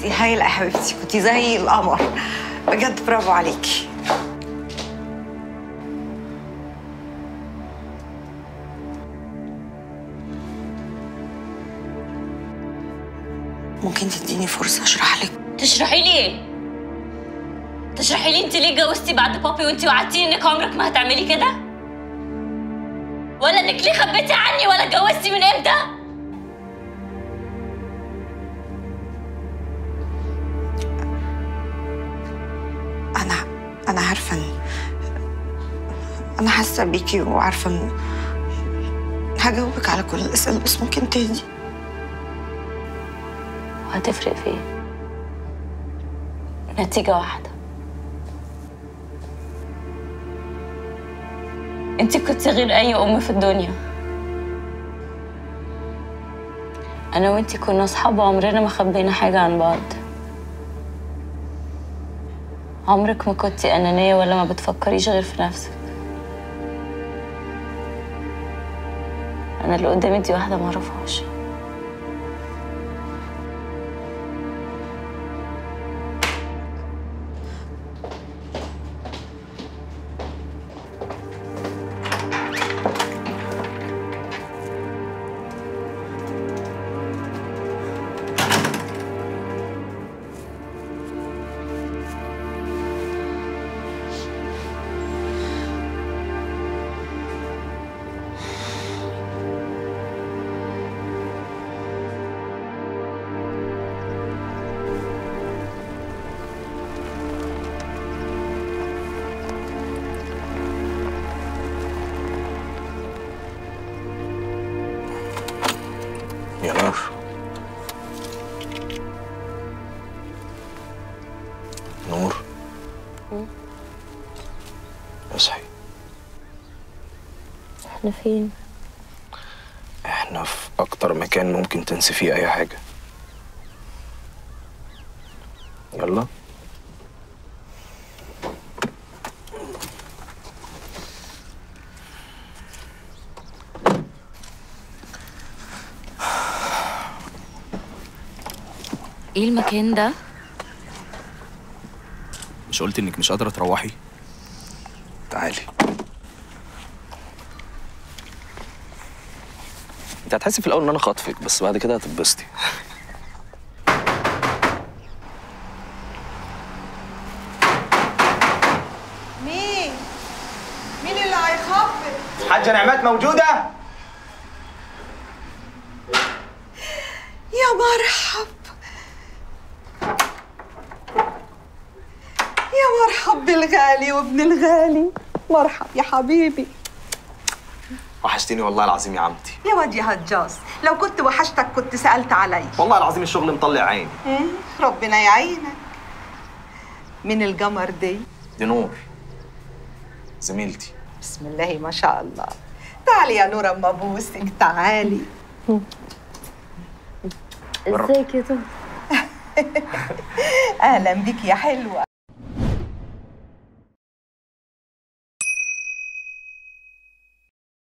كنتي هايله يا حبيبتي كنتي زي القمر بجد برافو عليكي ممكن تديني فرصه اشرح لك تشرحي لي ايه؟ تشرحي لي انت ليه اتجوزتي بعد بابي وانت وعدتيني انك عمرك ما هتعملي كده؟ ولا انك ليه خبيتي عني ولا اتجوزتي من امتى؟ انا انا عارفه ان انا حاسه بيكي وعارفه ان هجاوبك على كل الاسئله بس ممكن تهدي وهتفرق في ايه؟ نتيجة واحدة انت كنت غير اي ام في الدنيا انا وانت كنا اصحاب وعمرنا ما خبينا حاجة عن بعض عمرك ما كنتي انانية ولا ما بتفكريش غير في نفسك انا اللي قدامي دي واحدة ما اعرفهاش يا نور نور اصحي احنا فين؟ احنا في اكتر مكان ممكن تنسي فيه اي حاجة يلا ايه المكان ده؟ مش قلت انك مش قادرة تروحي تعالي انت هتحسي في الاول ان انا خاطفك بس بعد كده هتتبسطي مين مين اللي هيخبط حاجة نعمات موجودة؟ يا مرحب يا مرحب بالغالي وابن الغالي مرحب يا حبيبي وحشتيني والله العظيم يا عمتي يا واد يا هجاص لو كنت وحشتك كنت سألت علي والله العظيم الشغل مطلع عيني إيه، ربنا يعينك من القمر دي دي نور زميلتي بسم الله ما شاء الله تعالي يا نور اما ابوسك تعالي ازيك يا توم اهلا بك يا حلوه